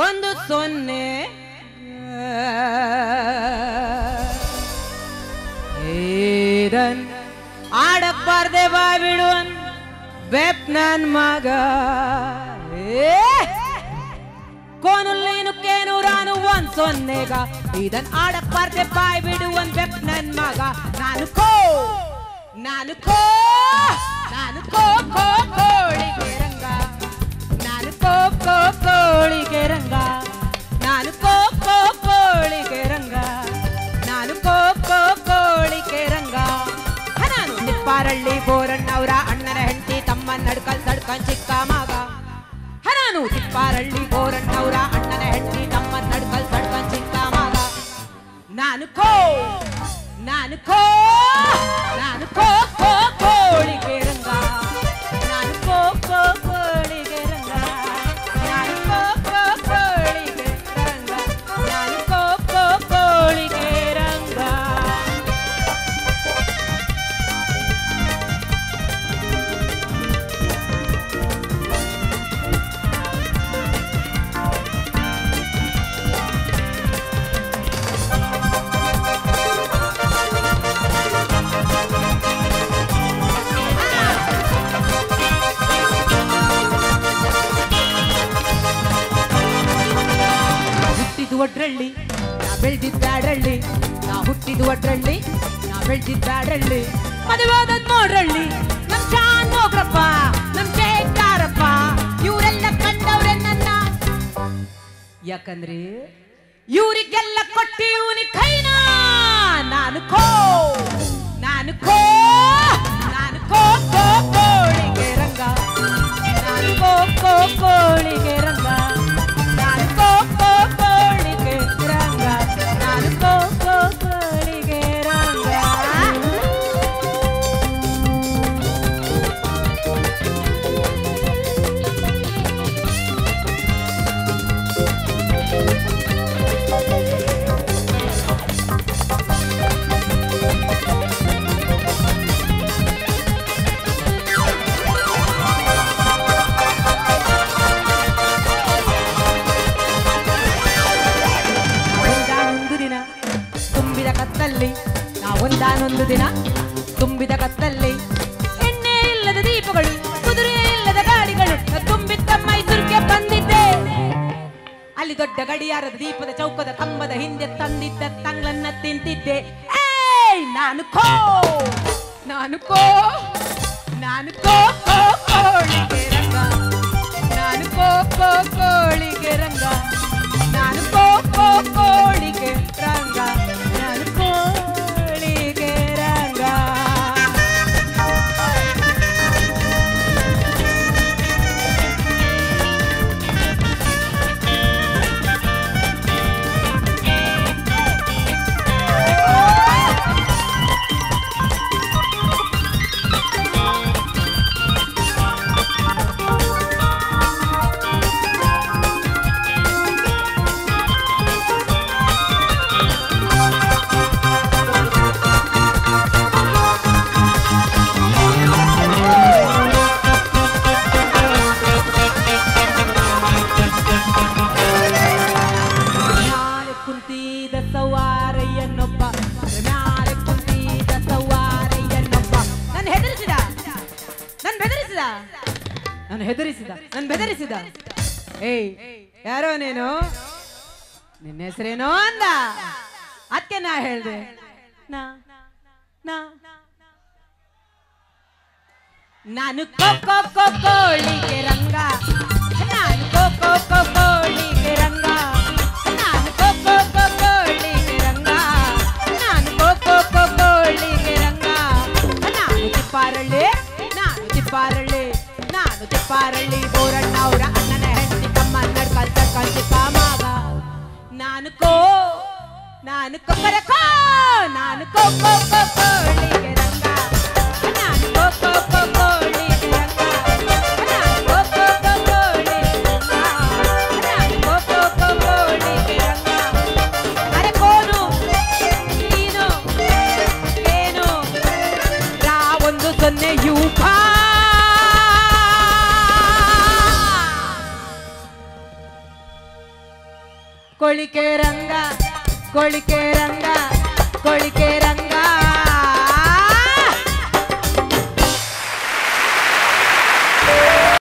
ಒಂದು ಸೊನ್ನೆ ಏದನ್ ಆಡಕ್ ಬಾರ್ದೆ ಬಾ ಬಿಡುವನ್ ಬೆಪ್ ನನ್ ಮಗ ಏ ಕೋನುಲ್ಲೇನು ಕೇನು ರಾನು ಒಂದ್ ಸೊನ್ನೆಗ ಇದನ್ ಆಡಕ್ ಬಾರ್ದೆ ಬಾಯ್ ಬಿಡುವನ್ ಬೆಪ್ ನನ್ ಮಗ ನಾನು ಕೋ ನಾನು ಕೋ ನಾನು ಕೋ ಕೋ ಕೋಳಿಗೆ ರಂಗ ನಾನು ಕೋ ಕೋ ಕೋಳಿಗೆ ರಂಗ ನಾನು ಕೋ ಕೋ ಕೋಳಿಗೆ ರಂಗ ನಾನು ಕೋ ಕೋ ಕೋಳಿಗೆ ರಂಗ ಹ, ನಾನು ತಿಪ್ಪಾರಳ್ಳಿ ಬೋರಣ್ಣವರ ಅಣ್ಣನ ಹೆಂಡತಿ ತಮ್ಮ ನಡ್ಕಲ್ ತಡ್ಕನ್ ಚಿಕ್ಕ ಮಗ ಹ, ನಾನು ತಿಪ್ಪಾರಳ್ಳಿ ಬೋರಣ್ಣವರ ಅಣ್ಣನ ಹೆಂಡತಿ ತಮ್ಮ ನಡ್ಕಲ್ ತಡ್ಕನ್ ಚಿಕ್ಕ ಮಗ ನಾನು ಕೋ ನಾನು ಕೋ ನಾನು ಕೋ ಕೋ ಕೋಳಿಗೆ ರಂಗ ನಾನು ಕೋ ಕೋ ಕೋಳಿಗೆ ರಂಗ ನಾನು ಕೋ ಕೋ ಕೋಳಿಗೆ ರಂಗ ನಾನು ಕೋ ಕೋ ಕೋಳಿಗೆ ರಂಗ ನಾ ಹುಟ್ಟಿದ ಒಡ್ರಳ್ಳಿ ನಾ ಬೆಳ್ದಿದ್ ಬ್ಯಾಡಳ್ಳಿ ನಾ ಹುಟ್ಟಿದ ಒಡ್ರಳ್ಳಿ ನಾ ಬೆಳ್ದಿದ್ ಬ್ಯಾಡಳ್ಳಿ ಮದುವಾದದ್ ನೋಡ್ರಳ್ಳಿ ನಮ್ ಶಾನ್ ಹೋಗ್ರಪ್ಪ ನಮ್ ಶೇಖಾರಪ್ಪ ಇವರೆಲ್ಲ ಕಂಡವ್ರೆ ನನ್ನ ಯಾಕಂದ್ರೆ ಇವರಿಗೆಲ್ಲ ಕೊಟ್ಟಿ ಇವನಿ ಕೈನ ನಾನು ಕೋ ನಾನು ಕೋ ನಾನು ಕೋ ಕೋ ಕೋಳಿಗೆ ರಂಗ ನಾನು ಕೋ ಕೋ ಕೋಳಿಗೆ ರಂಗ ನಾನು ಕೋ ಕೋ ಕೋಳಿಗೆ ರಂಗ ನಾನು ಕೋ ಕೋ ಕೋಳಿಗೆ ರಂಗ ಒಂದಾನೊಂದು ದಿನ ತುಂಬಿದ ಕತ್ತಲ್ಲಿ ನಾ ಒಂದಾನೊಂದು ದಿನ ತುಂಬಿದ ಕತ್ತಲ್ಲಿ ಎಣ್ಣೆ ಇಲ್ಲದ ದೀಪಗಳು ಕುದುರೆ ಇಲ್ಲದ ಗಾಡಿಗಳು ತುಂಬಿದ್ದ ಮೈಸೂರಿಗೆ ಬಂದಿದ್ದೆ ಅಲ್ಲಿ ದೊಡ್ಡ ಗಡಿಯಾರದ ದೀಪದ ಚೌಕದ ಕಂಬದ ಹಿಂದೆ ತಂದಿದ್ದ ತಂಗ್ಳನ್ನ ತಿಂತಿದ್ದೆ ಏಯ್ ನಾನು ಕೋ ನಾನು ಕೋ ನಾನು ಕೋ ಕೋ ಕೋಳಿಗೆ ರಂಗ ನಾನು ಕೋ ಕೋ ಕೋಳಿಗೆ ರಂಗ ನಾನು ಕೋ ಕೋ ಕೋಳಿಗೆ ರಂಗ ನಾನು ಕೋಳಿಗೆ ರಂಗ ಮ್ಯಾಲೆ ಕುಂತಿದ ಸವಾರಯ್ಯನೊಬ್ಬ ಮ್ಯಾಲೆ ಕುಂತಿದ ಸವಾರಯ್ಯನೊಬ್ಬ ನನ್ನ ಹೆದರಿಸಿದ ನನ್ ಬೆದರಿಸಿದ ನಾನು ಹೆದರಿಸಿದ ನನ್ ಬೆದರಿಸಿದ ಏಯ್ ಯಾರೋ ನೀನು ನಿನ್ನ ಹೆಸರೇನೋ ಅಂದ ಅದಕ್ಕೆ ನಾ ಹೇಳ್ದೆ ನಾ ನಾ ನಾನು ಕೋ ಕೋ ಕೋ ಕೋಳಿಗೆ ರಂಗ ನಾನು ಕೋ ಕೋ ಕೋ ಕೋಳಿಗೆ ರಂಗ ನಾನು ಕೋ ಕೋ ಕೋ ಕೋಳಿಗೆ ರಂಗ ನಾನು ಕೋ ಕೋ ಕೋ ಕೋಳಿಗೆ ರಂಗ ನಾನು ತಿಪ್ಪಾರಳ್ಳಿ ನಾನು ತಿಪ್ಪಾರಳ್ಳಿ ನಾನು ತಿಪ್ಪಾರಳ್ಳಿ ಬೋರಣ್ಣ ಅವರ ಅಣ್ಣನ ಹೆಂಡತಿ ತಮ್ಮ ನಡ್ಕಲ್ ತಡ್ಕಲ್ ಚಿಕ್ಕ ಮಗ ನಾನು ಕೋ ನಾನು ಕೊಕ್ಕರ ಕೋ ನಾನು ಕೋ ಕೋ ಕೋ ಕೋಳಿಗೆ ರಂಗ ನಾನು ಕೋ ಕೋ ಕೋ ಕೋಳಿಗೆ ರಂಗ ನಾನು ಕೋ ಕೋ ಕೋ ಕೋಳಿಗೆ ರಂಗ ನಾನು ಕೋ ಕೋ ಕೋ ಕೋಳಿಗೆ ರಂಗ ಅರೆ ಕೋನು ನೀನು ಏನು ರಾ ಒಂದು ಸೊನ್ನೆ ಯೂಪ ಕೊಳಿಕೆ ರಂಗ ಕೊಳಿಕೆ ರಂಗ ಕೊಳಿಕೆ ರಂಗ